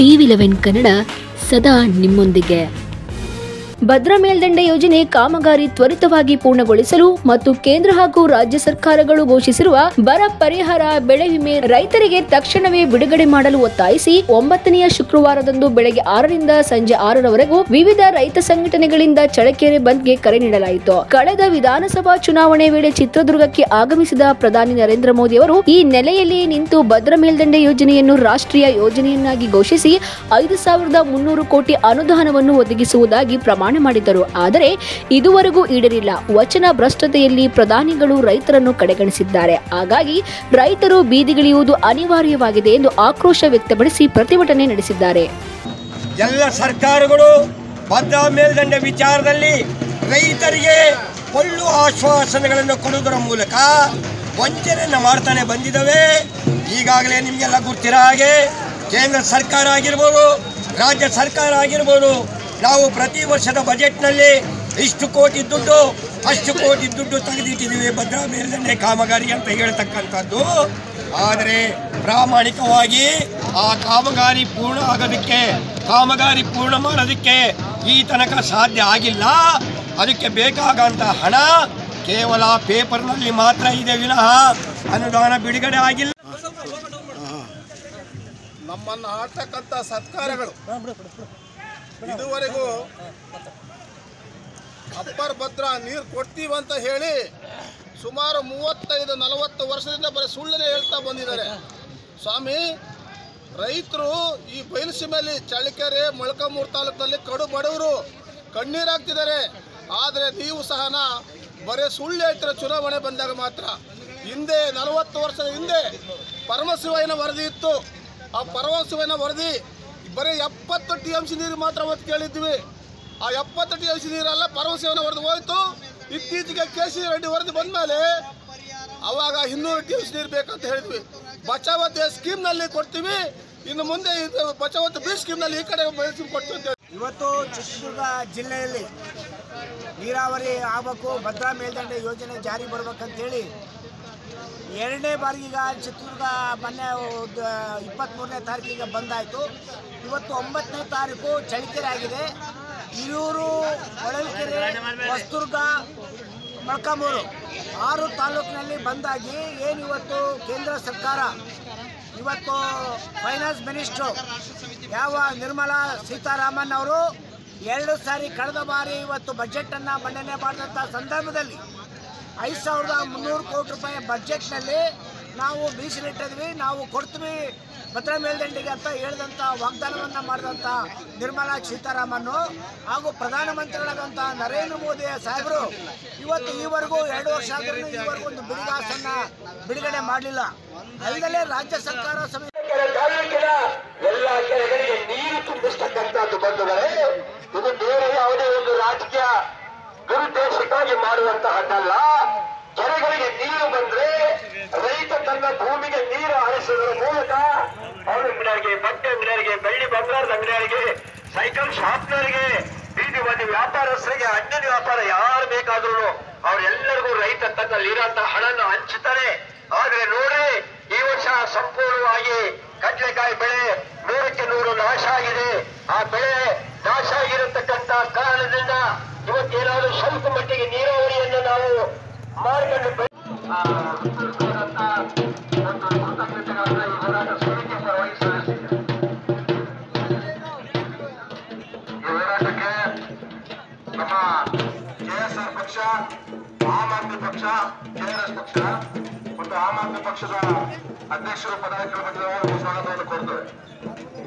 TV eleven Kannada ಸದಾ ನಿಮ್ಮೊಂದಿಗೆ ಭದ್ರಾ ಮೇಲ್ದಂಡೆ ಯೋಜನೆ ಕಾಮಗಾರಿ ತ್ವರಿತವಾಗಿ ಪೂರ್ಣಗೊಳಿಸಲು ಮತ್ತು ಕೇಂದ್ರ ಹಾಗೂ ರಾಜ್ಯ ಸರ್ಕಾರಗಳು ಘೋಷಿಸಿರುವ ಬರ ಪರಿಹಾರ ಬೆಳೆ ವಿಮೆ ರೈತರಿಗೆ ತಕ್ಷಣವೇ ಬಿಡುಗಡೆ ಮಾಡಲು ಒತ್ತಾಯಿಸಿ ಒಂಬತ್ತನೆಯ ಶುಕ್ರವಾರದಂದು ಬೆಳಗ್ಗೆ ಆರರಿಂದ ಸಂಜೆ ಆರರವರೆಗೂ ವಿವಿಧ ರೈತ ಸಂಘಟನೆಗಳಿಂದ ಚಳಕೆರೆ ಬಂದ್ಗೆ ಕರೆ ನೀಡಲಾಯಿತು ಕಳೆದ ವಿಧಾನಸಭಾ ಚುನಾವಣೆ ವೇಳೆ ಚಿತ್ರದುರ್ಗಕ್ಕೆ ಆಗಮಿಸಿದ ಪ್ರಧಾನಿ ನರೇಂದ್ರ ಮೋದಿ ಅವರು ಈ ನೆಲೆಯಲ್ಲಿ ನಿಂತು ಭದ್ರಾ ಮೇಲ್ದಂಡೆ ಯೋಜನೆಯನ್ನು ರಾಷ್ಟ್ರೀಯ ಯೋಜನೆಯನ್ನಾಗಿ ಘೋಷಿಸಿ ಐದು ಸಾವಿರದ ಮುನ್ನೂರು ಕೋಟಿ ಅನುದಾನವನ್ನು ಒದಗಿಸುವುದಾಗಿ ಪ್ರಮಾಣ ಮಾಡಿದ್ದರು ಆದರೆ ಇದುವರೆಗೂ ಈಡೇರಿಲ್ಲ ವಚನ ಭ್ರಷ್ಟತೆಯಲ್ಲಿ ಪ್ರಧಾನಿಗಳು ರೈತರನ್ನು ಕಡೆಗಣಿಸಿದ್ದಾರೆ ಹಾಗಾಗಿ ರೈತರು ಬೀದಿಗಿಳಿಯುವುದು ಅನಿವಾರ್ಯವಾಗಿದೆ ಎಂದು ಆಕ್ರೋಶ ವ್ಯಕ್ತಪಡಿಸಿ ಪ್ರತಿಭಟನೆ ನಡೆಸಿದ್ದಾರೆ ಎಲ್ಲ ಸರ್ಕಾರಗಳು ಭದ್ರಾ ಮೇಲ್ದಂಡೆ ವಿಚಾರದಲ್ಲಿ ರೈತರಿಗೆ ಒಳ್ಳು ಆಶ್ವಾಸನೆಗಳನ್ನು ಕೊಡುವುದರ ಮೂಲಕ ವಂಚನೆಯನ್ನು ಮಾಡ್ತಾನೆ ಬಂದಿದ್ದಾವೆ ಈಗಾಗಲೇ ನಿಮಗೆಲ್ಲ ಗೊತ್ತಿರೋ ಹಾಗೆ ಕೇಂದ್ರ ಸರ್ಕಾರ ಆಗಿರ್ಬೋದು ರಾಜ್ಯ ಸರ್ಕಾರ ಆಗಿರ್ಬೋದು ನಾವು ಪ್ರತಿ ವರ್ಷದ ಬಜೆಟ್ನಲ್ಲಿ ಇಷ್ಟು ಕೋಟಿ ದುಡ್ಡು ಅಷ್ಟು ಕೋಟಿ ದುಡ್ಡು ತೆಗೆದಿಟ್ಟಿದ್ದೀವಿ ಭದ್ರಾ ಮೇಲ್ದಂಡೆ ಕಾಮಗಾರಿ ಅಂತ ಹೇಳ್ತಕ್ಕಂಥದ್ದು ಆದರೆ ಪ್ರಾಮಾಣಿಕವಾಗಿ ಆ ಕಾಮಗಾರಿ ಪೂರ್ಣ ಆಗೋದಕ್ಕೆ ಕಾಮಗಾರಿ ಪೂರ್ಣ ಮಾಡೋದಕ್ಕೆ ಈ ತನಕ ಸಾಧ್ಯ ಆಗಿಲ್ಲ ಅದಕ್ಕೆ ಬೇಕಾಗಂತ ಹಣ ಕೇವಲ ಪೇಪರ್ನಲ್ಲಿ ಮಾತ್ರ ಇದೆ ವಿನಃ ಅನುದಾನ ಬಿಡುಗಡೆ ಆಗಿಲ್ಲ ನಮ್ಮನ್ನು ಆಡ್ತಕ್ಕಂಥ ಸರ್ಕಾರಗಳು ಇದುವರೆಗೂ ಅಪ್ಪರ್ ಭದ್ರಾ ನೀರು ಕೊಡ್ತೀವಂತ ಹೇಳಿ ಸುಮಾರು ಮೂವತ್ತೈದು ನಲವತ್ತು ವರ್ಷದಿಂದ ಬರೀ ಸುಳ್ಳನೆ ಹೇಳ್ತಾ ಬಂದಿದ್ದಾರೆ ಸ್ವಾಮಿ ರೈತರು ಈ ಬಯಲುಸೀಮೆಯಲ್ಲಿ ಚಳ್ಳಕೆರೆ ಮೊಳಕಾಮೂರು ತಾಲೂಕಿನಲ್ಲಿ ಕಡು ಬಡವರು ಕಣ್ಣೀರಾಗ್ತಿದ್ದಾರೆ ಆದರೆ ನೀವು ಸಹನ ಬರೀ ಸುಳ್ಳು ಹೇಳ್ತಿರೋ ಚುನಾವಣೆ ಬಂದಾಗ ಮಾತ್ರ ಹಿಂದೆ ನಲವತ್ತು ವರ್ಷದ ಹಿಂದೆ ಪರಮಶಿವಯ್ಯನ ವರದಿ ಇತ್ತು ಆ ಪರಮಶಿವಯ್ಯನ ವರದಿ ಬರೀ ಎಪ್ಪತ್ತು ಟಿ ಎಮ್ ಸಿ ನೀರು ಮಾತ್ರ ಅವತ್ತು ಕೇಳಿದ್ವಿ ಆ ಎಪ್ಪತ್ತು ಟಿ ಎಮ್ ಸಿ ನೀರೆಲ್ಲ ಪರಮಶಿವನ ವರದಿ ಹೋಯ್ತು ಇತ್ತೀಚೆಗೆ ಕೆ ಸಿ ರೆಡ್ಡಿ ವರದಿ ಬಂದಮೇಲೆ ಅವಾಗ ಇನ್ನೂರು ಟಿ ಎಮ್ ಸಿ ನೀರು ಬೇಕಂತ ಹೇಳಿದ್ವಿ ಬಚಾವತಿ ಸ್ಕೀಮ್ನಲ್ಲಿ ಕೊಡ್ತೀವಿ ಇನ್ನು ಮುಂದೆ ಇದು ಬಚಾವತಿ ಬಿ ಸ್ಕೀಮ್ನಲ್ಲಿ ಈ ಕಡೆ ಬೆಳೆಸಿ ಕೊಡ್ತೀವಿ ಅಂತ ಹೇಳಿ. ಇವತ್ತು ಚಿತ್ರದುರ್ಗ ಜಿಲ್ಲೆಯಲ್ಲಿ ನೀರಾವರಿ ಆಗಬೇಕು ಭದ್ರಾ ಮೇಲ್ದಂಡೆ ಯೋಜನೆ ಜಾರಿ ಬರ್ಬೇಕಂತೇಳಿ ಎರಡನೇ ಬಾರಿ ಈಗ ಚಿತ್ರದುರ್ಗ ಮೊನ್ನೆ ಇಪ್ಪತ್ತ್ಮೂರನೇ ತಾರೀಕಿಗೆ ಬಂದಾಯಿತು ಇವತ್ತು ಒಂಬತ್ತನೇ ತಾರೀಕು ಚಳಿಕೆರೆ ಆಗಿದೆ ಹಿರಿಯೂರು ಹೊಳಲ್ಕೆರೆ ಹೊಸದುರ್ಗ ಮೊಳಕಾಮೂರು ಆರು ತಾಲೂಕಿನಲ್ಲಿ ಬಂದಾಗಿ ಏನು ಇವತ್ತು ಕೇಂದ್ರ ಸರ್ಕಾರ ಇವತ್ತು ಫೈನಾನ್ಸ್ ಮಿನಿಸ್ಟ್ರು ಯಾವ ನಿರ್ಮಲಾ ಸೀತಾರಾಮನ್ ಅವರು ಎರಡು ಸಾರಿ ಕಳೆದ ಬಾರಿ ಇವತ್ತು ಬಜೆಟನ್ನು ಮಂಡನೆ ಮಾಡಿದಂಥ ಸಂದರ್ಭದಲ್ಲಿ ಐದು ಸಾವಿರದ ಮುನ್ನೂರು ಕೋಟಿ ರೂಪಾಯಿ ಬಜೆಟ್ನಲ್ಲಿ ನಾವು ಮೀಸಲಿಟ್ಟಿದ್ವಿ ನಾವು ಕೊಡ್ತೀವಿ ಭದ್ರಾ ಮೇಲ್ದಂಡೆಗೆ ಅಂತ ಹೇಳಿದಂಥ ವಾಗ್ದಾನವನ್ನು ಮಾಡಿದಂಥ ನಿರ್ಮಲಾ ಸೀತಾರಾಮನ್ನು ಹಾಗೂ ಪ್ರಧಾನಮಂತ್ರಿಗಳಾದಂಥ ನರೇಂದ್ರ ಮೋದಿ ಸಾಹೇಬರು ಇವತ್ತು ಈವರೆಗೂ ಎರಡು ವರ್ಷ ಆದ್ರೂ ಈವರೆಗೂ ಒಂದು ಬಿಡಿಗಾಸನ್ನು ಬಿಡುಗಡೆ ಮಾಡಲಿಲ್ಲ ಅಲ್ಲದೆ ರಾಜ್ಯ ಸರ್ಕಾರ ಸಮಿತಿ ಕೆರೆ ತಾಲೂಕಿನ ಎಲ್ಲ ಕೆರೆಗಳಿಗೆ ನೀರು ತುಂಬಿಸ್ತಕ್ಕಂಥದ್ದು ಬಂಧುಗಳೇ ಇದು ಬೇರೆ ಯಾವುದೇ ಒಂದು ರಾಜಕೀಯ ದುರುದ್ದೇಶಕ್ಕಾಗಿ ಮಾಡುವಂತಹದ್ದಲ್ಲ ಕೆರೆಗಳಿಗೆ ನೀರು ಬಂದ್ರೆ ರೈತ ತನ್ನ ಭೂಮಿಗೆ ನೀರು ಹರಿಸುವುದರ ಮೂಲಕ ಅವನ ಅಂಗಡಿಯವರಿಗೆ ಬಟ್ಟೆ ಅಂಗಡಿಯವರಿಗೆ ಬೆಳ್ಳಿ ಬಂಗಾರದ ಅಂಗಡಿಯವರಿಗೆ ಸೈಕಲ್ ಶಾಪ್ನವರಿಗೆ ಬೀದಿ ಬದಿ ವ್ಯಾಪಾರಸ್ಥರಿಗೆ ಅಣ್ಣನ ವ್ಯಾಪಾರ ಯಾರು ಬೇಕಾದ್ರೂ ಅವರೆಲ್ಲರಿಗೂ ರೈತ ತನ್ನಲ್ಲಿರುವಂತಹ ಹಣನ ಹಂಚುತ್ತಾರೆ ಆದ್ರೆ ನೋಡಿ ಈ ವರ್ಷ ಸಂಪೂರ್ಣವಾಗಿ ಕಡ್ಲೆಕಾಯಿ ಬೆಳೆ ನೂರಕ್ಕೆ ನೂರು ನಾಶ ಆಗಿದೆ ಆ ಬೆಳೆ ನಾಶ ಆಗಿರತಕ್ಕಂತ ಕಾರಣದಿಂದ ಇವತ್ತೇನಾದ್ರೂ ಸ್ವಲ್ಪ ಮಟ್ಟಿಗೆ ನೀರಾವರಿಯನ್ನು ನಾವು ಮಾಡಿಕೊಂಡು ಬೆ- ಆ, ಮುಂದುವರಿಸುವಂತ ಒಂದು ಕೃತಜ್ಞತೆಗಳನ್ನ ಈ ಹೋರಾಟ ಸಮಿತಿ ಪರವಾಗಿ ಸಲ್ಲಿಸಿದೆ ಈ ಹೋರಾಟಕ್ಕೆ ನಮ್ಮ ಕೆಎಸ್ಆರ್ ಪಕ್ಷ ಆಮ್ ಆದ್ಮಿ ಪಕ್ಷ ಕೆಆರ್ಎಸ್ ಪಕ್ಷ ಮತ್ತು ಆಮ್ ಆದ್ಮಿ ಪಕ್ಷದ ಅಧ್ಯಕ್ಷರು ಪದಾಧಿಕಾರಿ ಬಂದಿದ್ದಾರೆ ಸ್ವಾಗತವನ್ನು ಕೋರ್ತೇವೆ